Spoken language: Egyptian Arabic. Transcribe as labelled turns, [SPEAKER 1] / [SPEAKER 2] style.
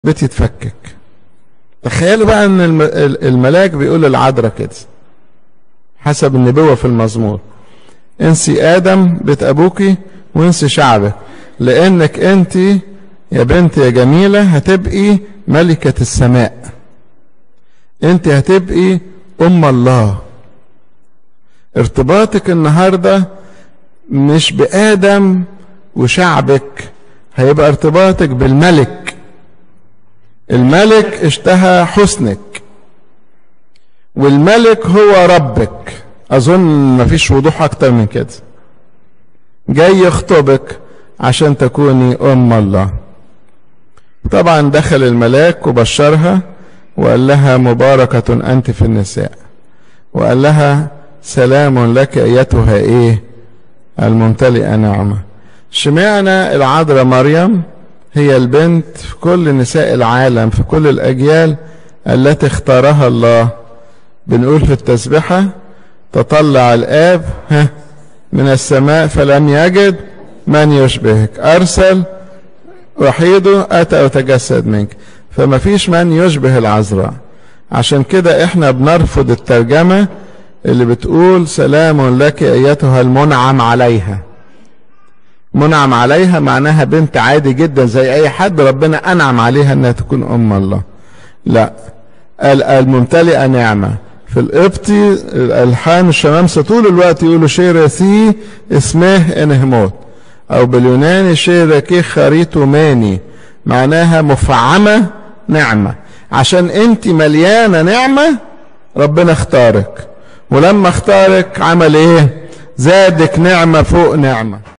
[SPEAKER 1] بيت يتفكك تخيلوا بقى ان الم- ال- الملاك بيقول للعذراء كده حسب النبوة في المزمور انسي ادم بيت ابوكي وانسي شعبك لانك انت يا بنت يا جميلة هتبقي ملكة السماء انت هتبقي ام الله ارتباطك النهاردة مش بآدم وشعبك هيبقى ارتباطك بالملك الملك اشتهى حسنك والملك هو ربك اظن مفيش وضوح اكتر من كده جاي يخطبك عشان تكوني ام الله طبعا دخل الملاك وبشرها وقال لها مباركة انت في النساء وقال لها سلام لك ايتها ايه الممتلئة نعمة شمعنا العذراء مريم هي البنت في كل نساء العالم في كل الأجيال التي اختارها الله بنقول في التسبحة تطلع الآب ها من السماء فلم يجد من يشبهك أرسل وحيده أتى وتجسد منك فما فيش من يشبه العذراء عشان كده احنا بنرفض الترجمة اللي بتقول سلام لك أيتها المنعم عليها منعم عليها معناها بنت عادي جدا زي اي حد ربنا انعم عليها انها تكون ام الله لا ال- الممتلئه نعمه في القبطي الالحان الشمامسه طول الوقت يقولوا شيرثي اسمه انهموت او باليوناني شيركي خريتو ماني معناها مفعمه نعمه عشان انت مليانه نعمه ربنا اختارك ولما اختارك عمل ايه زادك نعمه فوق نعمه